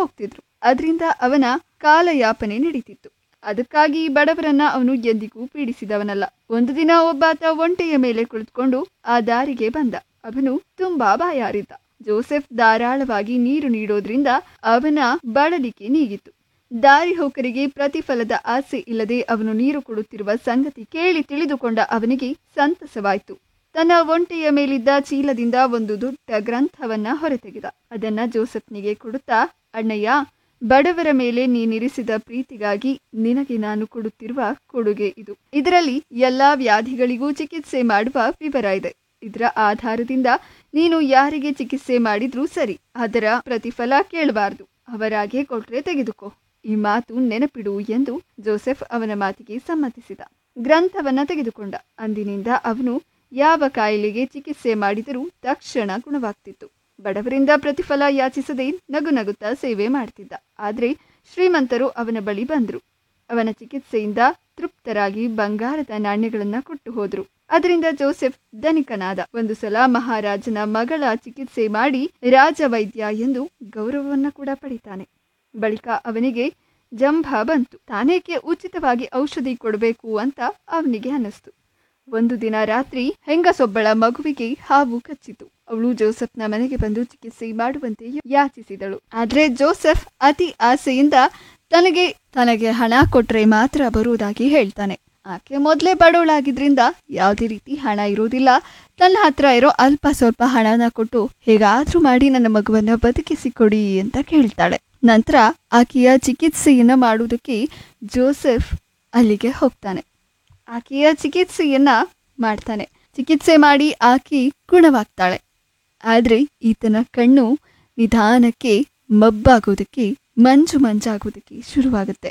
ಹೋಗ್ತಿದ್ರು ಅದರಿಂದ ಅವನ ಕಾಲಯಾಪನೆ ನಡೀತಿತ್ತು ಅದಕ್ಕಾಗಿ ಬಡವರನ್ನ ಅವನು ಎಂದಿಗೂ ಪೀಡಿಸಿದವನಲ್ಲ ಒಂದು ದಿನ ಒಬ್ಬಾತ ಒಂಟೆಯ ಮೇಲೆ ಕುಳಿತುಕೊಂಡು ಆ ದಾರಿಗೆ ಬಂದ ಅವನು ತುಂಬಾ ಬಾಯಾರಿದ್ದ ಜೋಸೆಫ್ ಧಾರಾಳವಾಗಿ ನೀರು ನೀಡೋದ್ರಿಂದ ಅವನ ಬಳಲಿಕೆ ನೀಗಿತು ದಾರಿ ಹೋಕರಿಗೆ ಪ್ರತಿಫಲದ ಆಸೆ ಇಲ್ಲದೆ ಅವನು ನೀರು ಕೊಡುತ್ತಿರುವ ಸಂಗತಿ ಕೇಳಿ ತಿಳಿದುಕೊಂಡ ಅವನಿಗೆ ಸಂತಸವಾಯಿತು ತನ್ನ ಒಂಟೆಯ ಮೇಲಿದ್ದ ಚೀಲದಿಂದ ಒಂದು ದೊಡ್ಡ ಗ್ರಂಥವನ್ನ ಹೊರತೆಗೆದ ಅದನ್ನ ಜೋಸೆಫ್ನಿಗೆ ಕೊಡುತ್ತಾ ಅಣ್ಣಯ್ಯ ಬಡವರ ಮೇಲೆ ನೀನಿರಿಸಿದ ಪ್ರೀತಿಗಾಗಿ ನಿನಗೆ ನಾನು ಕೊಡುತ್ತಿರುವ ಕೊಡುಗೆ ಇದು ಇದರಲ್ಲಿ ಎಲ್ಲಾ ವ್ಯಾಧಿಗಳಿಗೂ ಚಿಕಿತ್ಸೆ ಮಾಡುವ ವಿವರ ಇದೆ ಇದರ ಆಧಾರದಿಂದ ನೀನು ಯಾರಿಗೆ ಚಿಕಿತ್ಸೆ ಮಾಡಿದ್ರೂ ಸರಿ ಅದರ ಪ್ರತಿಫಲ ಕೇಳಬಾರ್ದು ಅವರಾಗೆ ಕೊಟ್ರೆ ತೆಗೆದುಕೋ ಈ ಮಾತು ನೆನಪಿಡು ಎಂದು ಜೋಸೆಫ್ ಅವನ ಮಾತಿಗೆ ಸಮ್ಮತಿಸಿದ ಗ್ರಂಥವನ್ನ ತೆಗೆದುಕೊಂಡ ಅಂದಿನಿಂದ ಅವನು ಯಾವ ಕಾಯಿಲೆಗೆ ಚಿಕಿತ್ಸೆ ಮಾಡಿದರೂ ತಕ್ಷಣ ಗುಣವಾಗ್ತಿತ್ತು ಬಡವರಿಂದ ಪ್ರತಿಫಲ ಯಾಚಿಸದೆ ನಗು ನಗುತ್ತಾ ಸೇವೆ ಮಾಡ್ತಿದ್ದ ಆದ್ರೆ ಶ್ರೀಮಂತರು ಅವನ ಬಳಿ ಬಂದ್ರು ಅವನ ಚಿಕಿತ್ಸೆಯಿಂದ ತೃಪ್ತರಾಗಿ ಬಂಗಾರದ ನಾಣ್ಯಗಳನ್ನ ಕೊಟ್ಟು ಹೋದ್ರು ಅದರಿಂದ ಜೋಸೆಫ್ ಧನಿಕನಾದ ಒಂದು ಸಲ ಮಹಾರಾಜನ ಮಗಳ ಚಿಕಿತ್ಸೆ ಮಾಡಿ ರಾಜವೈದ್ಯ ಎಂದು ಗೌರವವನ್ನ ಕೂಡ ಪಡಿತಾನೆ ಬಳಿಕ ಅವನಿಗೆ ಜಂಭ ಬಂತು ತಾನೇಕೆ ಉಚಿತವಾಗಿ ಔಷಧಿ ಕೊಡಬೇಕು ಅಂತ ಅವನಿಗೆ ಅನ್ನಿಸ್ತು ಒಂದು ದಿನ ರಾತ್ರಿ ಹೆಂಗಸೊಬ್ಬಳ ಮಗುವಿಗೆ ಹಾವು ಕಚ್ಚಿತು ಅವಳು ಜೋಸೆಫ್ನ ಮನೆಗೆ ಬಂದು ಚಿಕಿತ್ಸೆ ಮಾಡುವಂತೆ ಯಾಚಿಸಿದಳು ಆದ್ರೆ ಜೋಸೆಫ್ ಅತಿ ಆಸೆಯಿಂದ ತನಗೆ ತನಗೆ ಹಣ ಕೊಟ್ರೆ ಮಾತ್ರ ಬರುವುದಾಗಿ ಹೇಳ್ತಾನೆ ಆಕೆ ಮೊದಲೇ ಬಡವಳಾಗಿದ್ರಿಂದ ಯಾವುದೇ ರೀತಿ ಹಣ ಇರೋದಿಲ್ಲ ತನ್ನ ಹತ್ರ ಇರೋ ಅಲ್ಪ ಸ್ವಲ್ಪ ಹಣನ ಕೊಟ್ಟು ಹೇಗಾದ್ರೂ ಮಾಡಿ ನನ್ನ ಮಗುವನ್ನ ಬದುಕಿಸಿಕೊಡಿ ಅಂತ ಕೇಳ್ತಾಳೆ ನಂತರ ಆಕೆಯ ಚಿಕಿತ್ಸೆಯನ್ನ ಮಾಡುವುದಕ್ಕೆ ಜೋಸೆಫ್ ಅಲ್ಲಿಗೆ ಹೋಗ್ತಾನೆ ಆಕೆಯ ಚಿಕಿತ್ಸೆಯನ್ನ ಮಾಡ್ತಾನೆ ಚಿಕಿತ್ಸೆ ಮಾಡಿ ಆಕೆ ಗುಣವಾಗ್ತಾಳೆ ಆದ್ರೆ ಈತನ ಕಣ್ಣು ನಿಧಾನಕ್ಕೆ ಮಬ್ಬಾಗೋದಕ್ಕೆ ಮಂಜು ಮಂಜಾಗೋದಕ್ಕೆ ಶುರುವಾಗುತ್ತೆ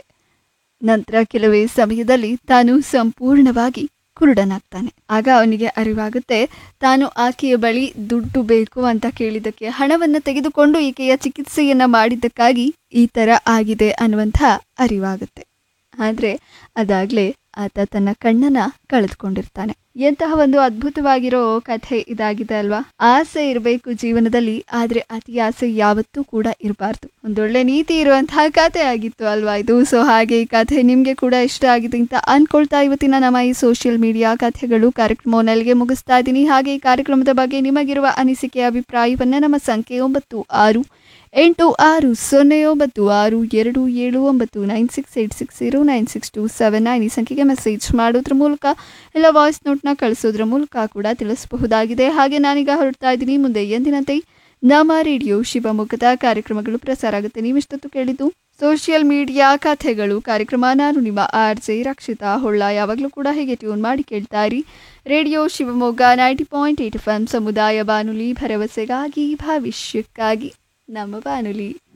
ನಂತರ ಕೆಲವೇ ಸಮಯದಲ್ಲಿ ತಾನು ಸಂಪೂರ್ಣವಾಗಿ ಕುರುಡನಾಗ್ತಾನೆ ಆಗ ಅವನಿಗೆ ಅರಿವಾಗುತ್ತೆ ತಾನು ಆಕೆಯ ಬಳಿ ದುಡ್ಡು ಬೇಕು ಅಂತ ಕೇಳಿದ್ದಕ್ಕೆ ಹಣವನ್ನು ತೆಗೆದುಕೊಂಡು ಈಕೆಯ ಚಿಕಿತ್ಸೆಯನ್ನ ಮಾಡಿದ್ದಕ್ಕಾಗಿ ಈ ತರ ಆಗಿದೆ ಅನ್ನುವಂಥ ಅರಿವಾಗುತ್ತೆ ಆದ್ರೆ ಅದಾಗ್ಲೇ ಆತ ತನ್ನ ಕಣ್ಣನ್ನ ಕಳೆದುಕೊಂಡಿರ್ತಾನೆ ಎಂತಹ ಒಂದು ಅದ್ಭುತವಾಗಿರೋ ಕಥೆ ಇದಾಗಿದೆ ಅಲ್ವಾ ಆಸೆ ಇರಬೇಕು ಜೀವನದಲ್ಲಿ ಆದ್ರೆ ಅತಿ ಆಸೆ ಯಾವತ್ತೂ ಕೂಡ ಇರಬಾರ್ದು ಒಂದೊಳ್ಳೆ ನೀತಿ ಇರುವಂತಹ ಕಥೆ ಆಗಿತ್ತು ಅಲ್ವಾ ಇದು ಸೊ ಹಾಗೆ ಈ ಕಥೆ ನಿಮ್ಗೆ ಕೂಡ ಇಷ್ಟ ಆಗಿದೆ ಅಂತ ಅನ್ಕೊಳ್ತಾ ಇವತ್ತಿನ ನಮ್ಮ ಈ ಸೋಷಿಯಲ್ ಮೀಡಿಯಾ ಕಥೆಗಳು ಕಾರ್ಯಕ್ರಮವನ್ನಲ್ಲಿಗೆ ಮುಗಿಸ್ತಾ ಇದ್ದೀನಿ ಹಾಗೆ ಈ ಕಾರ್ಯಕ್ರಮದ ಬಗ್ಗೆ ನಿಮಗಿರುವ ಅನಿಸಿಕೆ ಅಭಿಪ್ರಾಯವನ್ನ ನಮ್ಮ ಸಂಖ್ಯೆ ಒಂಬತ್ತು ಆರು ಎಂಟು ಆರು ಸೊನ್ನೆ ಒಂಬತ್ತು ಆರು ಎರಡು ಏಳು ಒಂಬತ್ತು nine six eight six zero nine six two seven nine ಈ ಸಂಖ್ಯೆಗೆ ಮೆಸೇಜ್ ಮಾಡೋದ್ರ ಮೂಲಕ ಇಲ್ಲ ವಾಯ್ಸ್ ನೋಟ್ನ ಕಳಿಸೋದ್ರ ಮೂಲಕ ಕೂಡ ತಿಳಿಸಬಹುದಾಗಿದೆ ಹಾಗೆ ನಾನೀಗ ಹೊರಡ್ತಾ ಇದ್ದೀನಿ ಮುಂದೆ ಎಂದಿನಂತೆ ನಮ್ಮ ರೇಡಿಯೋ ಶಿವಮೊಗ್ಗದ ಕಾರ್ಯಕ್ರಮಗಳು ಪ್ರಸಾರ ಆಗುತ್ತೆ ನೀವಿಷ್ಟೊತ್ತು ಕೇಳಿದ್ದು ಸೋಷಿಯಲ್ ಮೀಡಿಯಾ ಕಥೆಗಳು ಕಾರ್ಯಕ್ರಮ ನಾನು ನಿಮ್ಮ ಆರ್ ಜೆ ರಕ್ಷಿತಾ ಹೊಳ್ಳ ಯಾವಾಗಲೂ ಕೂಡ ಹೇಗೆ ಟ್ಯೂನ್ ಮಾಡಿ ಕೇಳ್ತಾ ಇರಿ radio Shivamogga ninety point eight F M ಸಮುದಾಯ ಬಾನುಲಿ ಭರವಸೆಗಾಗಿ ಭವಿಷ್ಯಕ್ಕಾಗಿ ನಮ್ಮ ಬಾನುಲಿ